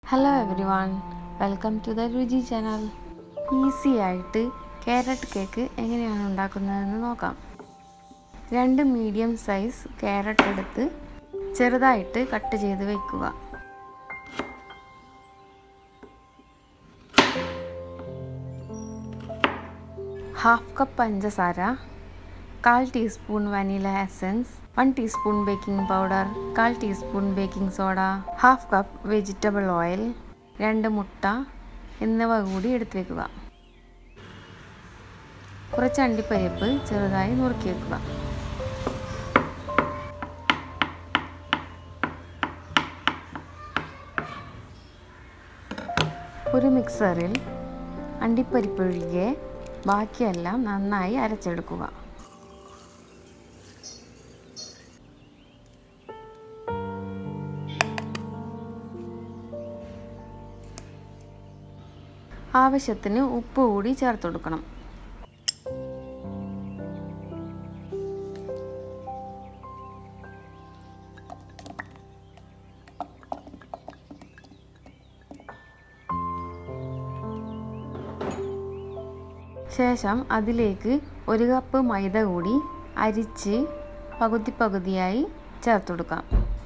Hello everyone welcome to the Ruchi channel easy ആയിട്ട് carrot cake എങ്ങനെയാണ് ഉണ്ടാക്കുന്നതെന്ന് നോക്കാം രണ്ട് മീഡിയം സൈസ് ക്യാരറ്റ് എടുത്ത് ചെറുതായിട്ട് കട്ട് ചെയ്ത് വയ്ക്കുക ഹാഫ് കപ്പ് പഞ്ചസാര കാൽ teaspoon vanilla essence one teaspoon baking powder കാൽ teaspoon baking soda half cup vegetable oil രണ്ട് മുട്ട എന്നിവ കൂടി എടുത്തു വെക്കുക കുറച്ച് അണ്ടിപ്പരിപ്പ് ചെറുതായി നുറുക്കി വെക്കുക ഒരു മിക്സറിൽ അണ്ടിപ്പരിപ്പ് ഒഴികെ ബാക്കിയെല്ലാം നന്നായി അരച്ചെടുക്കുക ആവശ്യത്തിന് ഉപ്പ് കൂടി ചേർത്ത് കൊടുക്കണം ശേഷം അതിലേക്ക് ഒരു കപ്പ് മൈദ കൂടി അരിച്ച് പകുതി പകുതിയായി ചേർത്ത് കൊടുക്കാം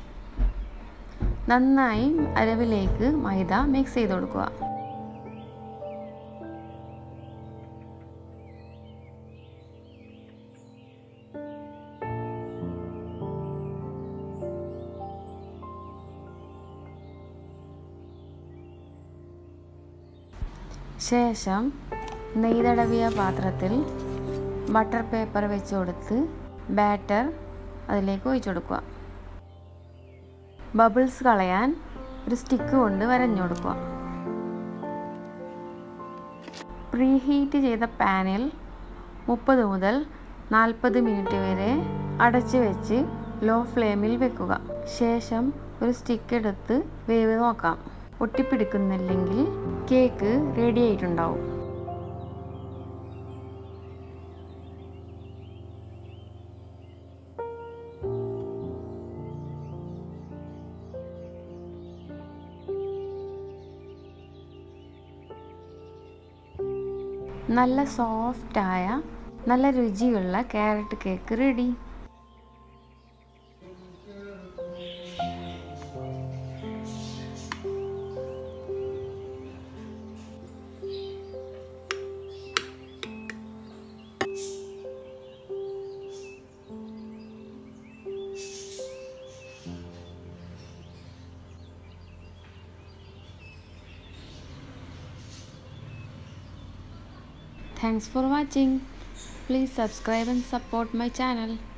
നന്നായി അരവിലേക്ക് മൈദ മിക്സ് ചെയ്ത് കൊടുക്കുക ശേഷം നെയ്തടവിയ പാത്രത്തിൽ ബട്ടർ പേപ്പർ വെച്ച് കൊടുത്ത് ബാറ്റർ അതിലേക്ക് ഒഴിച്ചു കൊടുക്കുക ബബിൾസ് കളയാൻ ഒരു സ്റ്റിക്ക് കൊണ്ട് വരഞ്ഞു കൊടുക്കുക പ്രീഹീറ്റ് ചെയ്ത പാനിൽ മുപ്പത് മുതൽ നാൽപ്പത് മിനിറ്റ് വരെ അടച്ചു വെച്ച് ലോ ഫ്ലെയിമിൽ വെക്കുക ശേഷം ഒരു സ്റ്റിക്ക് എടുത്ത് വേവ് നോക്കാം ഒട്ടിപ്പിടിക്കുന്നില്ലെങ്കിൽ കേക്ക് റെഡി ആയിട്ടുണ്ടാവും നല്ല സോഫ്റ്റായ നല്ല രുചിയുള്ള carrot cake ready Thanks for watching. Please subscribe and support my channel.